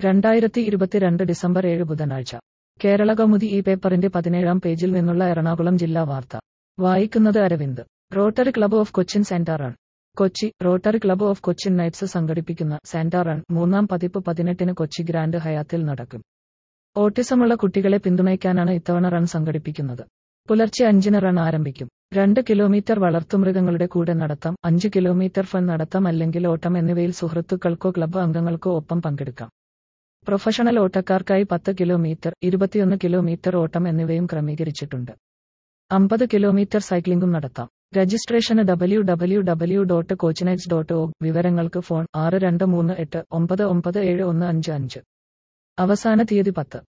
രണ്ടായിരത്തി ഇരുപത്തിരണ്ട് ഡിസംബർ ഏഴ് ബുധനാഴ്ച കേരള കൗമുദി ഈ പേപ്പറിന്റെ പതിനേഴാം പേജിൽ നിന്നുള്ള എറണാകുളം ജില്ലാ വാർത്ത വായിക്കുന്നത് Aravind rotary club of Cochin Santa run Kochi rotary club of Cochin knights സംഘടിപ്പിക്കുന്ന സാന്റാ റൺ മൂന്നാം പതിപ്പ് പതിനെട്ടിന് കൊച്ചി ഗ്രാൻഡ് ഹയാത്തിൽ നടക്കും ഓട്ടിസമുള്ള കുട്ടികളെ പിന്തുണയ്ക്കാനാണ് ഇത്തവണ റൺ സംഘടിപ്പിക്കുന്നത് പുലർച്ചെ അഞ്ചിന് റൺ ആരംഭിക്കും രണ്ട് കിലോമീറ്റർ വളർത്തുമൃഗങ്ങളുടെ കൂടെ നടത്താം അഞ്ച് കിലോമീറ്റർ ഫൺ നടത്താം അല്ലെങ്കിൽ ഓട്ടം എന്നിവയിൽ സുഹൃത്തുക്കൾക്കോ ക്ലബ്ബ് അംഗങ്ങൾക്കോ ഒപ്പം പങ്കെടുക്കാം പ്രൊഫഷണൽ ഓട്ടക്കാർക്കായി പത്ത് കിലോമീറ്റർ ഇരുപത്തിയൊന്ന് കിലോമീറ്റർ ഓട്ടം എന്നിവയും ക്രമീകരിച്ചിട്ടുണ്ട് അമ്പത് കിലോമീറ്റർ സൈക്ലിംഗും നടത്താം രജിസ്ട്രേഷന് W W W dot Cochin knights dot O വിവരങ്ങൾക്ക് ഫോൺ ആറ് രണ്ട് മൂന്ന് എട്ട് ഒമ്പത് ഒമ്പത് ഏഴ് ഒന്ന് അഞ്ച് അഞ്ച് അവസാന തീയതി പത്ത്